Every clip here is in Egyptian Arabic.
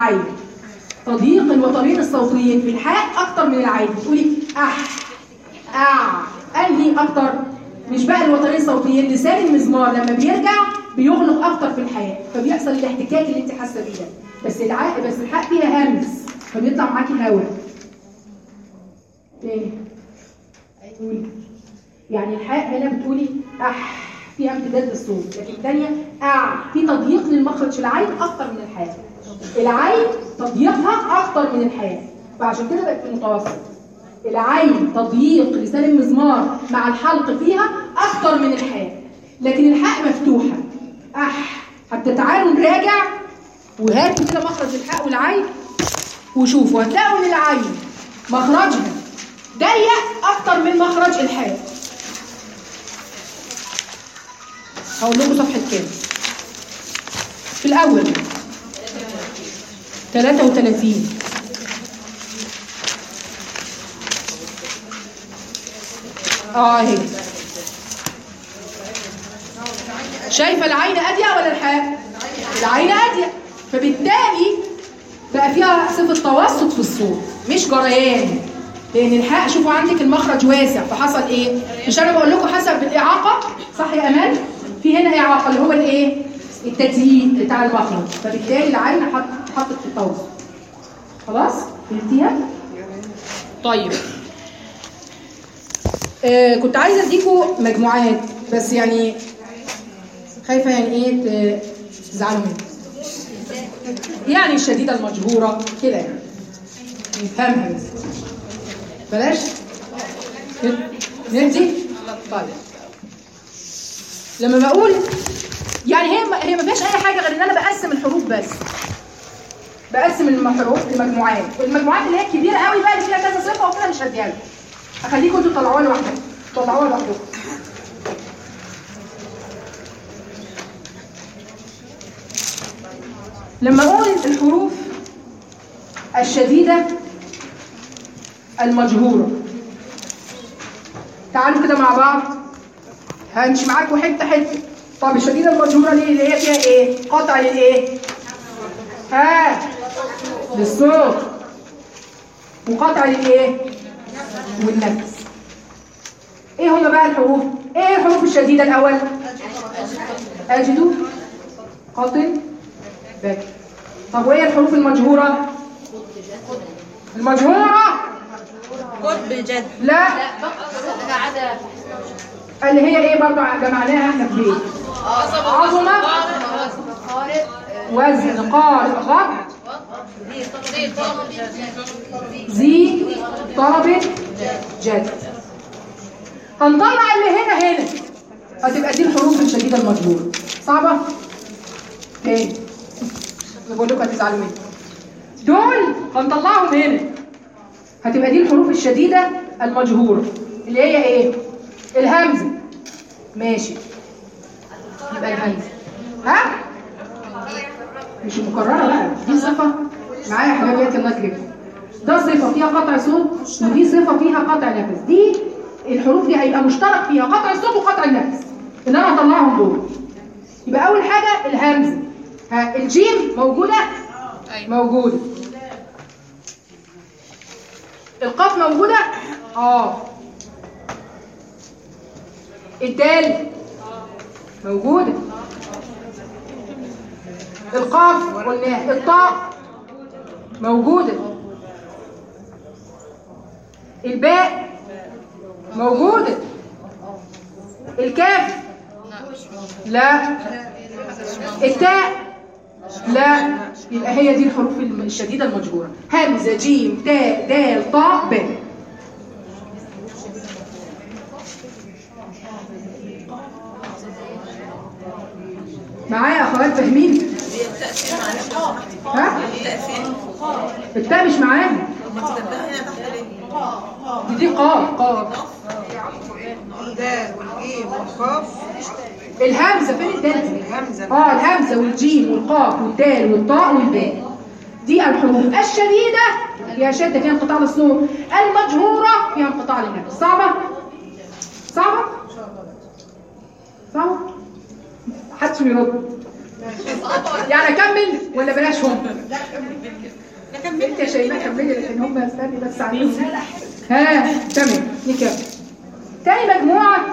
العين تضييق الوترين الصوتيين في الحاء اكتر من العين بتقولي اح اع انهي اكتر مش بقى الوترين الصوتيين لسان المزمار لما بيرجع بيغلق اكتر في الحياه فبيحصل الاحتكاك اللي انت حاسه بيه ده بس الع... بس الحاء فيها همس فبيطلع معاكي هواء تاني قولي يعني الحاء هنا بتقولي اح فيها امتداد للصوت لكن الثانيه اع في تضييق للمخرج في العين اكتر من الحاء العين تضييقها اكتر من الحاء فعشان كده بقت في المتوسط العين تضييق لسان المزمار مع الحلق فيها اكتر من الحاء لكن الحاء مفتوحه اح حتى تعالوا نراجع وهاتوا كده مخرج الحاء والعين وشوفوا هتلاقوا ان العين مخرجها ضيق اكتر من مخرج الحاء هقول لكم صفحه كام في الاول 33 اه اهي شايفه العين اضيق ولا الحاء العين اضيق فبالتالي بقى فيها صفه توسط في الصوت مش جريان لان الحاء شوفوا عندك المخرج واسع فحصل ايه مش انا بقول لكم حسب الاعاقه صح يا امان في هنا اعاقه اللي هو الايه التضييق بتاع المخرج فبالتالي العين حط حطت في التوسط خلاص فهمتيها طيب آه كنت عايزه اديكم مجموعات بس يعني خايفه يعني ايه تزعلوا مني يعني الشديده المجهوره كده يعني نفهمها بس بلاش نهدي طيب لما بقول يعني هي هي ما فيهاش اي حاجه غير ان انا بقسم الحروف بس بقسم الحروف لمجموعات والمجموعات اللي هي الكبيره قوي بقى اللي فيها كذا صفه وكده مش هديها لكم اخليكم انتوا تطلعوها لوحدكم تطلعوها لوحدكم لما اقول الحروف الشديده المجهوره تعالوا كده مع بعض هنمشي معاكم حته حته طب الشديده المجهوره دي اللي هي فيها ايه قطع للايه ها للصوت وقطع للايه والنفس ايه هما بقى الحروف ايه الحروف الشديده الاول اجد قطن باكر طب وايه الحروف المجهوره المجهوره قطب جد لا اللي هي ايه برضو جمعناها احنا في بيت عظمه وزن قارئ غض زي طلب جد هنطلع اللي هنا هنا هتبقى دي الحروف الشديده المجهوره صعبه تاني بقول لكم هتزعلوا مني دول هنطلعهم هنا هتبقى دي الحروف الشديده المجهوره اللي هي ايه الهمزه ماشي يبقى الهمزه ها مش مكرره بقى دي صفه معايا يا حبايبي الله يكرمكم ده صفه فيها قطع صوت ودي صفه فيها قطع نفس دي الحروف دي هيبقى مشترك فيها قطع الصوت وقطع النفس ان انا هطلعهم دول يبقى اول حاجه الهمزه ها الجيم موجوده موجوده القاف موجوده اه الدال موجوده القاف قلناها الطاء موجودة الباء موجودة الكاف لا التاء لا يبقى هي دي الحروف الشديدة المجهورة همزة جيم تاء دال طاء باء معايا يا اخوات فاهمين ها التاء مش معاها دي دي قاف قاف الدال والجيم والقاف الهمزه فين الدال الهمزة اه الهمزه والجيم والقاف والدال والطاء والباء دي الحروف الشديده فيها شده فيها انقطاع للصوت المجهوره فيها انقطاع للنفس صعبه صعبه صعبه محدش بيرد يعني اكمل ولا بلاش هم انت يا شيماء كملي لكن هم استني بس عليهم ها تمام نكمل تاني مجموعه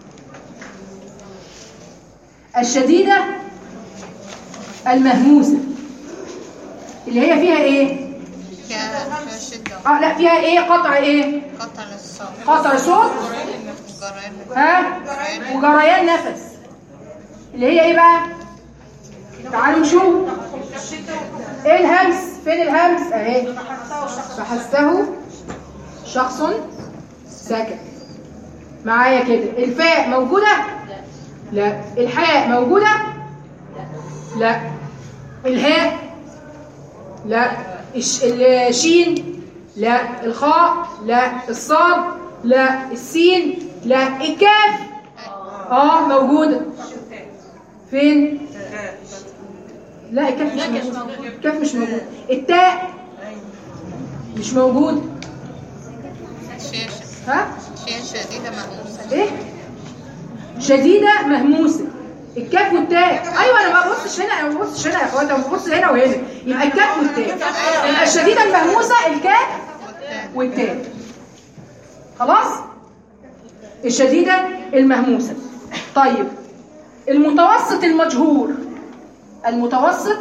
الشديده المهموسه اللي هي فيها ايه كشدة اه لا فيها ايه قطع ايه قطع للصوت قطع صوت جرائم ها وجريان نفس اللي هي ايه بقى تعالوا نشوف ايه الهمس فين الهمس اهي فحسه شخص سكت معايا كده الفاء موجودة لا الحاء موجودة لا الهاء لا الش- الشين لا الخاء لا الصاد لا السين لا الكاف اه موجودة فين لا الكاف مش موجود الكاف مش موجود التاء مش موجود شاشة ها شين شديدة مهووسة ايه شديدة مهموسة الكاف والتاء ايوه انا ما ببصش هنا انا ما ببصش هنا يا اخواتي انا ببص هنا وهنا يبقى الكاف والتاء يبقى الشديدة المهموسة الكاف والتاء خلاص الشديدة المهموسة طيب المتوسط المجهور المتوسط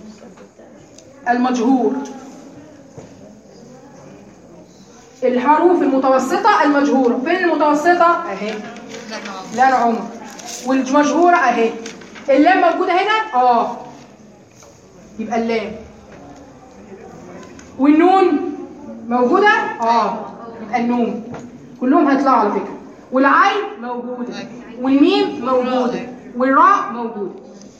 المجهور الحروف المتوسطة المجهورة فين المتوسطة اهي لا نعم لا عمر والمجهورة اهي اللام موجودة هنا اه يبقى اللام والنون موجودة اه يبقى النون كلهم هيطلعوا على فكرة والعين موجودة والميم موجودة والراء موجودة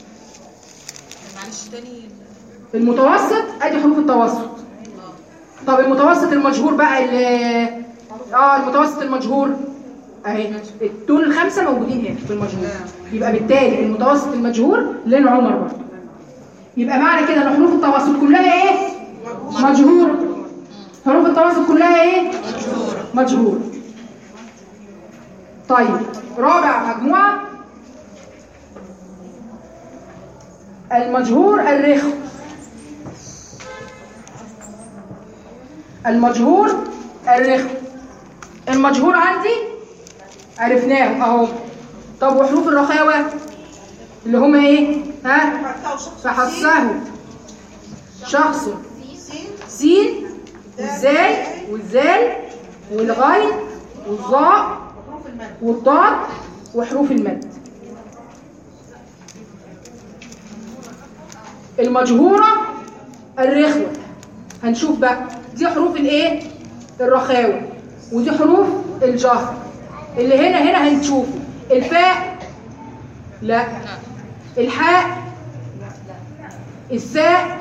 معلش تاني المتوسط ادي حروف التوسط طب المتوسط المجهور بقى ال- اه المتوسط المجهور اهي دول الخمسه موجودين هنا في المجهور يبقى بالتالي المتوسط المجهور لين عمر برضه يبقى معنى كده ان حروف التوسط كلها ايه مجهوره حروف التوسط كلها ايه مجهوره طيب رابع مجموعه المجهور الرخو المجهور الرخو المجهور عندي عرفناه اهو طب وحروف الرخاوة اللي هما ايه ها فحصه شخص سين والزاي والزال والغين والظاء والضاد وحروف المد المجهورة الرخوة هنشوف بقى دي حروف الايه الرخاوة ودي حروف الجهر اللي هنا هنا هنشوفه الفاء لا الحاء الثاء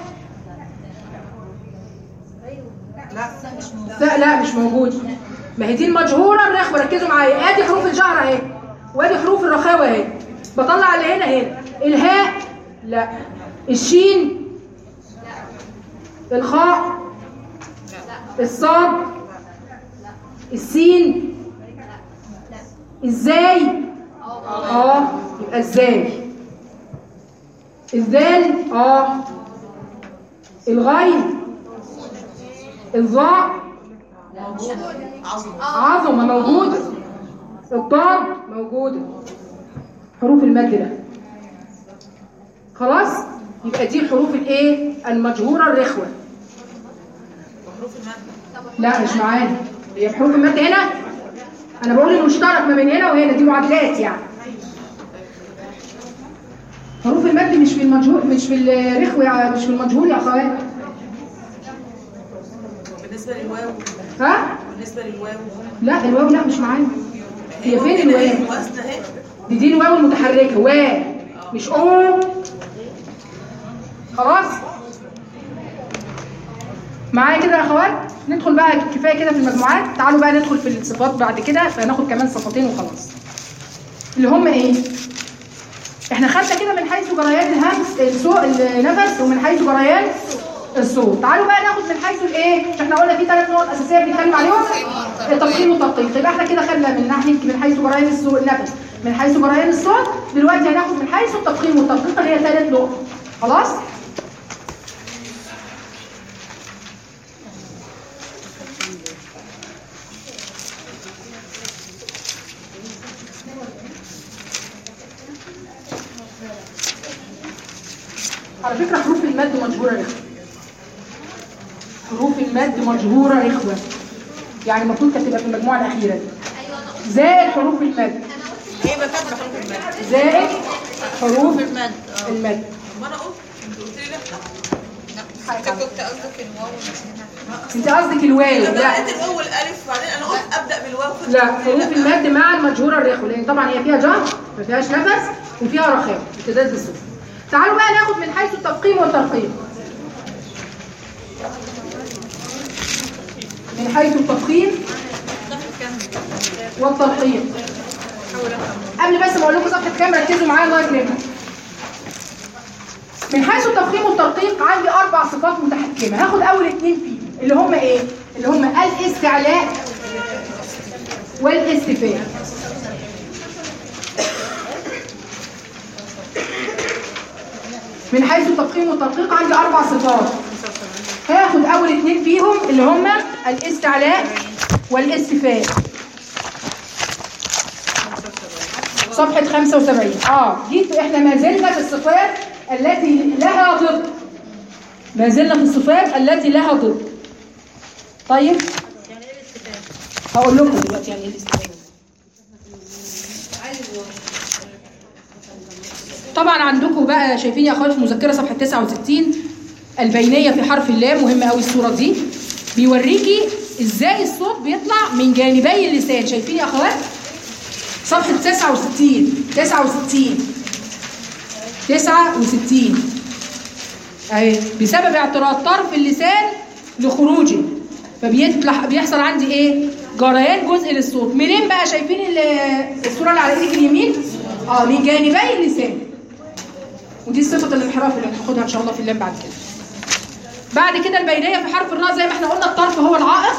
الثاء لا مش موجود ما هي دي المجهورة الرخوة ركزوا معايا ادي حروف الجهر اهي وادي حروف الرخاوة اهي بطلع اللي هنا هنا الهاء لا الشين الخاء الصاد السين ازاي اه يبقى ازاي الذال اه الغين الظاء عظمه موجوده الضاد موجوده حروف المد ده خلاص يبقى دي الحروف الايه المجهوره الرخوه لا مش معانا هي حروف المد هنا انا بقول المشترك ما بين هنا وهنا دي معادلات يعني حروف المد مش في المجهول مش في الرخو يا مش في المجهول يا اخوات بالنسبة للواو ها بالنسبة للواو لا الواو لا مش معانا هي فين الواو الوزن اهي دي دي الواو المتحركه وا مش او خلاص معايا كده يا اخوات ندخل بقى كفايه كده في المجموعات تعالوا بقى ندخل في الصفات بعد كده فناخد كمان صفتين وخلاص اللي هم ايه احنا خدنا كده من حيث جريان الهمس الصوت النفس ومن حيث جريان الصوت تعالوا بقى ناخد من حيث الايه مش احنا قلنا في ثلاث نقط اساسيه بنتكلم عليهم التفخيم والتدقيق يبقى احنا كده خدنا من ناحيه من حيث جريان الصوت النفس من حيث جريان الصوت دلوقتي هناخد من حيث التفخيم والتدقيق اللي هي ثالث نقطه خلاص على فكره حروف المد مجهوره رخوه حروف المد مجهوره رخوه يعني المفروض كانت تبقى في المجموعه الاخيره دي زائد حروف المد ايه بكتب حروف المد زائد حروف المد اه المد ما انا قلت انت قلت لي لا انت كنت قصدك الواو ونسيناها انت قصدك الواو لما لا لقيت الاول الف بعدين انا قلت ابدا بالواو كنت لا قلت لي حروف المد مع المجهوره الرخوه لان طبعا هي فيها جهر ما فيهاش نفس وفيها رخاء امتداد بالصوت تعالوا بقى ناخد من حيث التفخيم والترقيم من حيث التفخيم والترقيم قبل بس ما اقول لكم صفحه كام ركزوا معايا الله يكرمكم من حيث التفخيم والترقيق عندي اربع صفات متحكمه هاخد اول اتنين فيهم اللي هم ايه اللي هم الاستعلاء والاستفاء من حيث التفخيم والتدقيق عندي اربع صفات هاخد اول اتنين فيهم اللي هم الاستعلاء والاستفاء صفحة 75 اه جيت احنا ما زلنا في الصفات التي لها ضد ما زلنا في الصفات التي لها ضد طيب هقول لكم دلوقتي يعني ايه الاستفاء طبعا عندكم بقى شايفين يا اخوات في مذكره صفحه 69 البينيه في حرف اللام مهمه قوي الصوره دي بيوريكي ازاي الصوت بيطلع من جانبي اللسان شايفين يا اخوات صفحه 69 69 69 اهي بسبب اعتراض طرف اللسان لخروجه فبيطلع بيحصل عندي ايه جريان جزء للصوت منين بقى شايفين ال- الصوره اللي على ايدك اليمين اه من جانبي اللسان ودي صفه الانحراف اللي هناخدها ان شاء الله في اللام بعد كده بعد كده البينيه في حرف الراء زي ما احنا قلنا الطرف هو العائق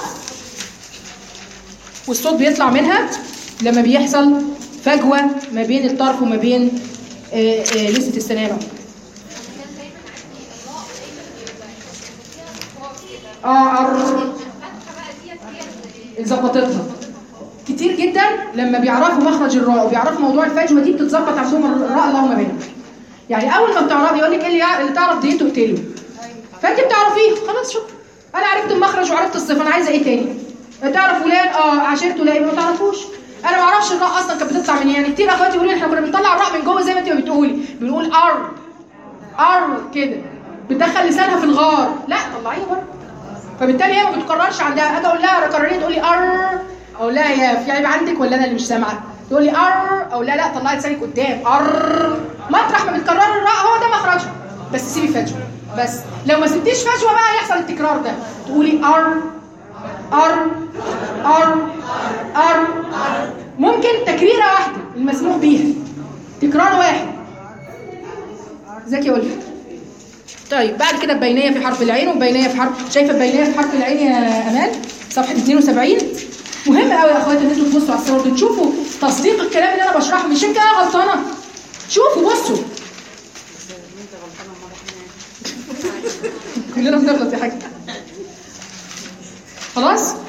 والصوت بيطلع منها لما بيحصل فجوه ما بين الطرف وما بين آه، آه، لسه السنانه اه أر... ظبطتها كتير جدا لما بيعرفوا مخرج الراء وبيعرفوا موضوع الفجوه دي بتتظبط عندهم الراء اللهم بينهم يعني اول ما بتعرفي يقول لك ايه اللي يع- اللي تعرف ديته بتلو فانت بتعرفيه خلاص شكرا انا عرفت المخرج وعرفت الصفه انا عايزه ايه تاني تعرف فلان اه عشرته لا يبقى ما تعرفوش انا ما اعرفش الراء اصلا كانت بتطلع من إيه. يعني كتير اخواتي يقولوا لي احنا كنا بنطلع الراء من جوه زي ما انت بتقولي بنقول ار ار كده بتدخل لسانها في الغار لا طلعيها بره فبالتالي هي ما بتكررش عندها اجي اقول لها كرري تقول لي ار اقول لها يا في عيب عندك ولا انا اللي مش سامعه تقول لي ار اقول لها لا طلعي لسانك قدام ار مطرح ما بتكرري الراء هو ده مخرجها بس سيبي فجوه بس لو ما سبتيش فجوه بقى هيحصل التكرار ده تقولي ار ار ار ار ممكن تكريره واحده المسموح بيها تكرار واحد ازيك يا ولفت طيب بعد كده البينيه في حرف العين وبينيه في حرف شايفه البينيه في حرف العين يا امان صفحه 72 مهم قوي يا اخواتي ان انتوا تبصوا على الصور دي تشوفوا تصديق الكلام اللي انا بشرحه مش يمكن انا غلطانه شوفوا بصوا كلنا بنغلط يا حاج خلاص